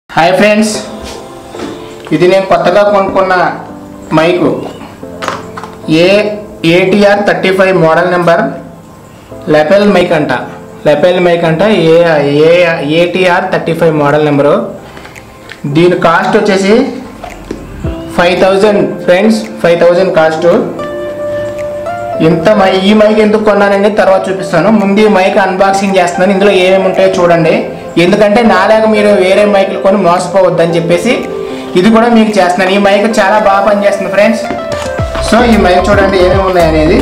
hi friends ఇది నేను కొత్తగా కొనుక్కున్న mike A ATR thirty five model number lapel mike అంట లెపెల్ మైక్ అంట A A ATR thirty five model number దీని కాస్ట్ వచ్చేసి five thousand friends five thousand cost ఇంత మై ఈ మైక్ ఎందుకు కొన్నానండి తర్వాత చూపిస్తాను ముందు ఈ మైక్ అన్బాక్సింగ్ చేస్తున్నాను ఇందులో ఏమేమి ఉంటాయో చూడండి ఎందుకంటే నాలాగా మీరు వేరే మైకులు కొని మోసపోవద్దని చెప్పేసి ఇది కూడా మీకు చేస్తున్నాను ఈ మైక్ చాలా బాగా పనిచేస్తుంది ఫ్రెండ్స్ సో ఈ మైక్ చూడండి ఏమేమి ఉన్నాయి అనేది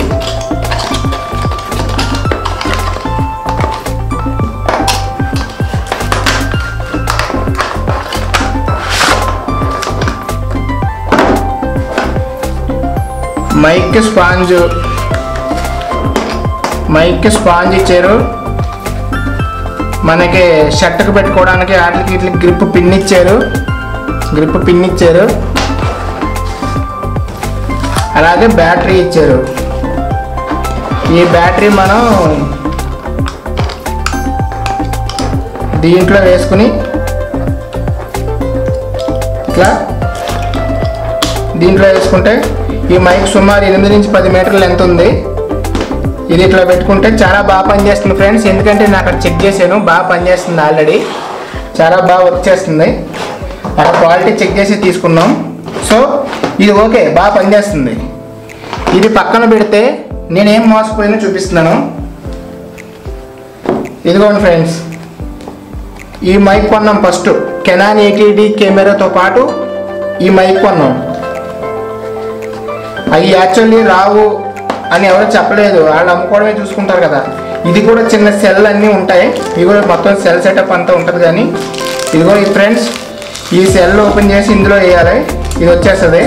మైక్ స్పాంజ్ మైక్ స్పాంజ్ ఇచ్చారు మనకి షర్ట్కి పెట్టుకోవడానికి వాటికి వీటికి గ్రిప్ పిన్ ఇచ్చారు గ్రిప్ పిన్ ఇచ్చారు అలాగే బ్యాటరీ ఇచ్చారు ఈ బ్యాటరీ మనం దీంట్లో వేసుకుని ఇట్లా దీంట్లో వేసుకుంటే ఈ మైక్ సుమారు ఎనిమిది నుంచి పది మీటర్ల లెంత్ ఉంది ఇది ఇట్లా పెట్టుకుంటే చాలా బాగా పనిచేస్తుంది ఫ్రెండ్స్ ఎందుకంటే నేను అక్కడ చెక్ చేశాను బాగా పనిచేస్తుంది ఆల్రెడీ చాలా బాగా వర్క్ చేస్తుంది అక్కడ క్వాలిటీ చెక్ చేసి తీసుకున్నాం సో ఇది ఓకే బాగా పనిచేస్తుంది ఇది పక్కన పెడితే నేనేం మోసపోయినా చూపిస్తున్నాను ఇదిగోండి ఫ్రెండ్స్ ఈ మైక్ కొన్నాం ఫస్ట్ కెనాన్ ఎయిటీడీ కెమెరాతో పాటు ఈ మైక్ కొన్నాం అవి యాక్చువల్లీ రావు అని ఎవరు చెప్పలేదు వాళ్ళు అమ్ముకోవడమే చూసుకుంటారు కదా ఇది కూడా చిన్న సెల్ అన్నీ ఉంటాయి ఇది కూడా మొత్తం సెల్ సెటప్ అంతా ఉంటుంది కానీ ఇది కూడా ఈ ఫ్రెండ్స్ ఈ సెల్ ఓపెన్ చేసి ఇందులో వేయాలి ఇది వచ్చేస్తుంది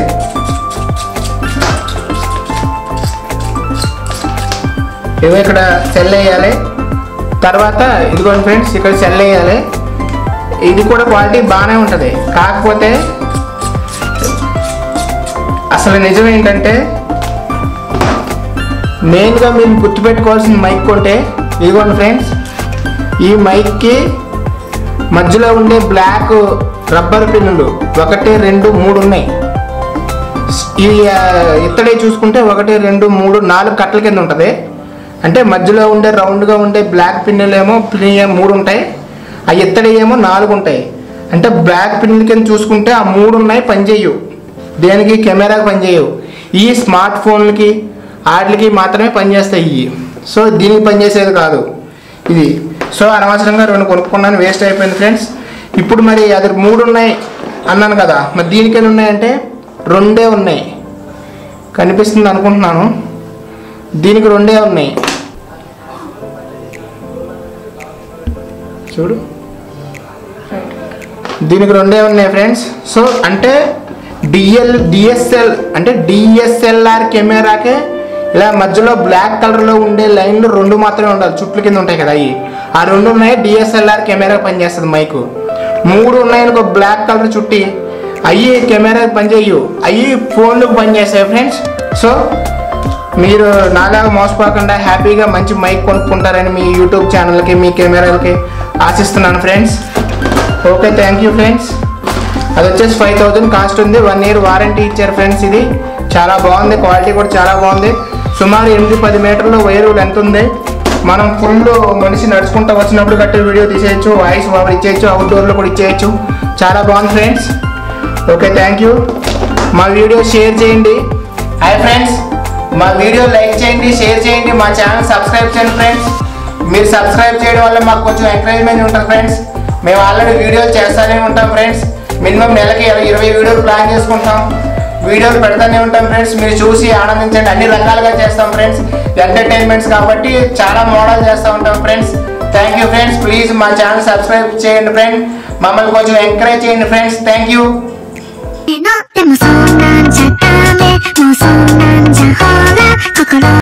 ఇదిగో ఇక్కడ సెల్ వేయాలి తర్వాత ఇదిగోండి ఫ్రెండ్స్ ఇక్కడ సెల్ వేయాలి ఇది కూడా క్వాలిటీ బాగానే ఉంటుంది కాకపోతే అసలు నిజం ఏంటంటే మెయిన్గా మీరు గుర్తుపెట్టుకోవాల్సిన మైక్ కొంటే ఇదిగోండి ఫ్రెండ్స్ ఈ మైక్కి మధ్యలో ఉండే బ్లాక్ రబ్బర్ పిన్నులు ఒకటి రెండు మూడు ఉన్నాయి ఈ ఆ, ఇత్తడి చూసుకుంటే ఒకటి రెండు మూడు నాలుగు కట్టల కింద ఉంటుంది అంటే మధ్యలో ఉండే రౌండ్గా ఉండే బ్లాక్ పిన్నులు ఏమో పిన్ మూడు ఉంటాయి ఆ ఇత్తడి ఏమో నాలుగు ఉంటాయి అంటే బ్లాక్ పిన్నుల కింద చూసుకుంటే ఆ మూడు ఉన్నాయి పనిచేయవు దేనికి కెమెరాకి పనిచేయవు ఈ స్మార్ట్ ఫోన్లకి వాటికి మాత్రమే పనిచేస్తాయి ఇవి సో దీనికి పనిచేసేది కాదు ఇది సో అనవసరంగా రెండు కొనుక్కున్నాను వేస్ట్ అయిపోయింది ఫ్రెండ్స్ ఇప్పుడు మరి అది మూడు ఉన్నాయి అన్నాను కదా మరి దీనికి ఎన్ని ఉన్నాయంటే రెండే ఉన్నాయి కనిపిస్తుంది అనుకుంటున్నాను దీనికి రెండే ఉన్నాయి చూడు దీనికి రెండే ఉన్నాయి ఫ్రెండ్స్ సో అంటే డిఎల్ డిఎస్ఎల్ అంటే డిఎస్ఎల్ఆర్ కెమెరాకే ఇలా మధ్యలో బ్లాక్ కలర్లో ఉండే లైన్లు రెండు మాత్రమే ఉండాలి చుట్లు కింద ఉంటాయి కదా అవి ఆ రెండు ఉన్నాయి డిఎస్ఎల్ఆర్ కెమెరా పనిచేస్తుంది మైకు మూడు ఉన్నాయి అనుకో బ్లాక్ కలర్ చుట్టి అవి కెమెరా పనిచేయవు అవి ఫోన్లకు పనిచేస్తాయి ఫ్రెండ్స్ సో మీరు నాలాగా మోసపోకుండా హ్యాపీగా మంచి మైక్ కొనుక్కుంటారని మీ యూట్యూబ్ ఛానల్కి మీ కెమెరాలకి ఆశిస్తున్నాను friends okay thank you friends అది వచ్చేసి ఫైవ్ థౌజండ్ కాస్ట్ ఉంది వన్ ఇయర్ వారంటీ ఇచ్చారు ఫ్రెండ్స్ ఇది చాలా బాగుంది క్వాలిటీ కూడా చాలా బాగుంది సుమారు ఎనిమిది పది మీటర్లు వైరు లెంత్ ఉంది మనం ఫుల్ మనిషి నడుచుకుంటూ వచ్చినప్పుడు గట్టి వీడియో తీసేయచ్చు వాయిస్ ఓవర్ ఇచ్చేయచ్చు అవుట్డోర్లో కూడా ఇచ్చేయచ్చు చాలా బాగుంది ఫ్రెండ్స్ ఓకే థ్యాంక్ యూ మా వీడియో షేర్ చేయండి హాయ్ ఫ్రెండ్స్ మా వీడియో లైక్ చేయండి షేర్ చేయండి మా ఛానల్ సబ్స్క్రైబ్ చేయండి ఫ్రెండ్స్ మీరు సబ్స్క్రైబ్ చేయడం వల్ల మాకు కొంచెం ఎంకరేజ్మెంట్ ఉంటుంది ఫ్రెండ్స్ మేము ఆల్రెడీ వీడియోలు చేస్తూనే ఉంటాం ఫ్రెండ్స్ మినిమం నెలకి ఇరవై ఇరవై వీడియోలు ప్లాన్ చేసుకుంటాం వీడియోలు పెడతానే ఉంటాం ఫ్రెండ్స్ మీరు చూసి ఆనందించండి అన్ని రకాలుగా చేస్తాం ఫ్రెండ్స్ ఎంటర్టైన్మెంట్స్ కాబట్టి చాలా మోడల్ చేస్తూ ఉంటాం friends thank you friends please మా ఛానల్ సబ్స్క్రైబ్ చేయండి ఫ్రెండ్ మమ్మల్ని కొంచెం ఎంకరేజ్ చేయండి ఫ్రెండ్స్ థ్యాంక్ యూ でもそんなんじゃダメもうそんなんじゃほら心